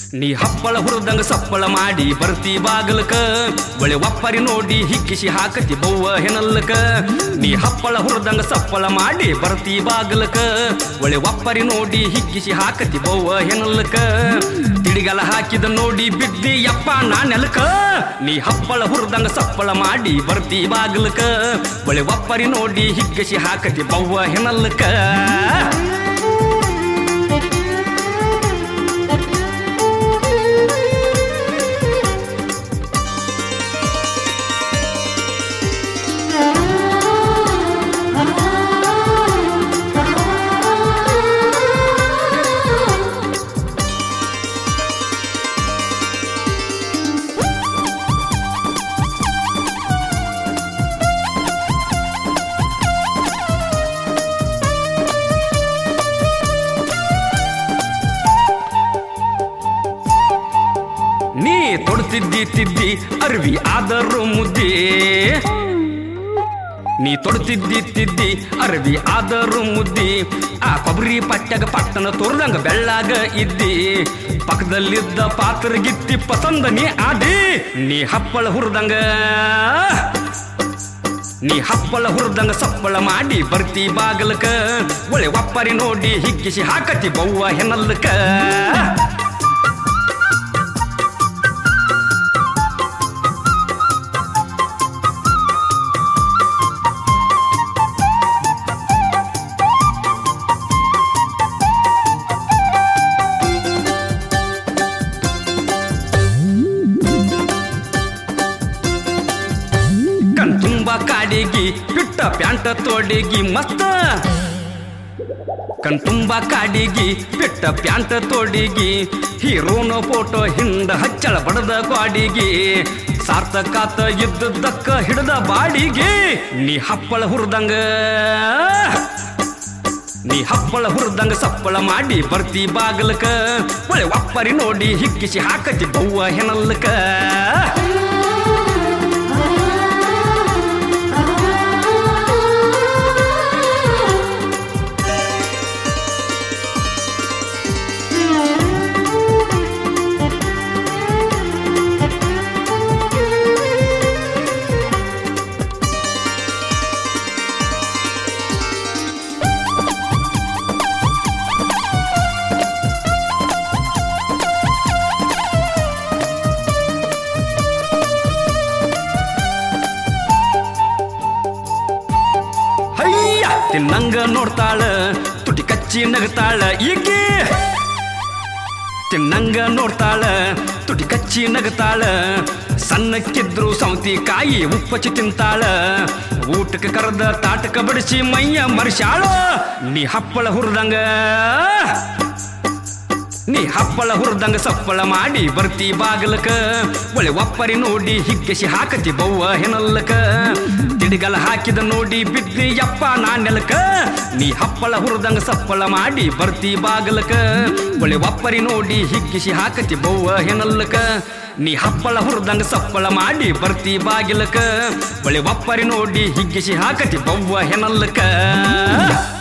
ನೀ ಹಪ್ಪಳ ಹುರಿದಂಗ ಸಪ್ಪಳ ಮಾಡಿ ಬರ್ತಿ ಬಾಗಲಕ ಒಳೆ ಒಪ್ಪರಿ ನೋಡಿ ಹಿಕ್ಕಿಸಿ ಹಾಕತಿ ಬವ್ವ ಹೆನಲ್ಲಕ ನೀ ಹಪ್ಪಳ ಹುರಿದಂಗ ಸಪ್ಪಳ ಮಾಡಿ ಬರ್ತಿ ಬಾಗಲಕ ಒಳೆ ಒಪ್ಪರಿ ನೋಡಿ ಹಿಕ್ಕಿಸಿ ಹಾಕತಿ ಬವ್ವ ಹೆನಲ್ಲಕ ತಿಡಿಗಲ ಹಾಕಿದ ನೋಡಿ ಬಿದ್ದಿ ಯಪ್ಪ ನಾ ನೆಲಕ ನೀ ಹಪ್ಪಳ ಹುರಿದಂಗ ಸಪ್ಪಳ ಮಾಡಿ ಬರ್ತಿ ಬಾಗಲಕ ಒಳೆ ಒಪ್ಪರಿ ನೋಡಿ ಹಿಗ್ಗಿಸಿ ಹಾಕತಿ ಬವ್ವ ಹೆನಲ್ಲಕ ನೀ ತೊಡ್ತಿದ್ದಿ ತಿದ್ದಿ ಅರ್ವಿ ಆದರೂ ಮುದ್ದಿ ನೀ ತೊಡ್ತಿದ್ದಿ ತಿದ್ದಿ ಅರ್ವಿ ಆದರೂ ಮುದ್ದಿ ಆ ಕೊಬ್ಬರಿ ಪಟ್ಯಾಗ ಪಟ್ಟಣ ತೋರ್ದಂಗ ಬೆಳ್ಳಾಗ ಇದ್ದಿ ಪಕ್ಕದಲ್ಲಿದ್ದ ಪಾತ್ರ ಗಿತ್ತಿ ಪಸಂದ ನೀ ಆದಿ ನೀ ಹಪ್ಪಳ ಹುರಿದಂಗ ನೀ ಹಪ್ಪಳ ಹುರಿದಂಗ ಸಪ್ಪಳ ಮಾಡಿ ಬರ್ತಿ ಬಾಗಲಕ ಒಳೆ ಒಪ್ಪರಿ ನೋಡಿ ಹಿಗ್ಗಿಸಿ ಹಾಕತಿ ಬವ್ವ ಹೆನಲ್ಲಕ ಕಣ್ ತುಂಬ ಕಾಡಿಗಿ ಪಿಟ್ಟ ಪ್ಯಾಂಟ ತೋಡಿಗಿ ಮಸ್ತ ಕಣ್ ತುಂಬ ಕಾಡಿಗಿ ಪಿಟ್ಟ ಪ್ಯಾಂಟ ತೋಡಿಗಿ ಹೀರೋನ ಫೋಟೋ ಹಿಂದ ಹಚ್ಚಳ ಬಡದ ಗಾಡಿಗಿ ಸಾರ್ಥಕಾತ ಇದ್ದದ್ದಕ್ಕ ಹಿಡ್ದ ಬಾಡಿಗೆ ನೀ ಹಪ್ಪಳ ಹುರಿದಂಗ ನೀ ಹಪ್ಪಳ ಹುರಿದಂಗ ಸಪ್ಪಳ ಮಾಡಿ ಬರ್ತಿ ಬಾಗಲಕ ಒಳೆ ಒಪ್ಪರಿ ನೋಡಿ ಹಿಕ್ಕಿಸಿ ಹಾಕತಿ ಬವ್ವ ಹೆನಲ್ಲಕ ಹಯ್ಯ ತಿನ್ನಂಗ ನೋಡ್ತಾಳ ತುಟಿ ಕಚ್ಚಿ ನಗತಾಳ ಈಕೆ ತಿನ್ನಂಗ ನೋಡ್ತಾಳ ತುಟಿ ಕಚ್ಚಿ ನಗತಾಳ ಸಣ್ಣಕ್ಕಿದ್ರು ಸೌತಿ ಕಾಯಿ ಉಪ್ಪಚ್ಚಿ ತಿಂತಾಳ ಊಟಕ್ಕೆ ಕರೆದ ತಾಟಕ ಬಡಿಸಿ ಮೈಯ ಮರ್ಸ್ಯಾಳ ನೀ ಹಪ್ಪಳ ಹುರಿದಂಗ ನೀ ಹಪ್ಪಳ ಹುರಿದಂಗ ಸಪ್ಪಳ ಮಾಡಿ ಬರ್ತಿ ಬಾಗಲಕ ಒಳೆ ಒಪ್ಪರಿ ನೋಡಿ ಹಿಗ್ಗಿಸಿ ಹಾಕತಿ ಬವ್ವ ಹೆನಲ್ಲಕ ತಿಡಿಗಲ ಹಾಕಿದ ನೋಡಿ ಬಿದ್ದಿ ಯಪ್ಪ ನಾ ನೆಲಕ ನೀ ಹಪ್ಪಳ ಹುರಿದಂಗ ಸಪ್ಪಳ ಮಾಡಿ ಬರ್ತಿ ಬಾಗಲಕ ಒಳೆ ಒಪ್ಪರಿ ನೋಡಿ ಹಿಗ್ಗಿಸಿ ಹಾಕತಿ ಬವ್ವ ಹೆನಲ್ಲಕ ನೀ ಹಪ್ಪಳ ಹುರಿದಂಗ ಸಪ್ಪಳ ಮಾಡಿ ಬರ್ತಿ ಬಾಗಿಲಕ ಒಳೆ ಒಪ್ಪರಿ ನೋಡಿ ಹಿಗ್ಗಿಸಿ ಹಾಕತಿ ಬವ್ವ ಹೆನಲ್ಲಕ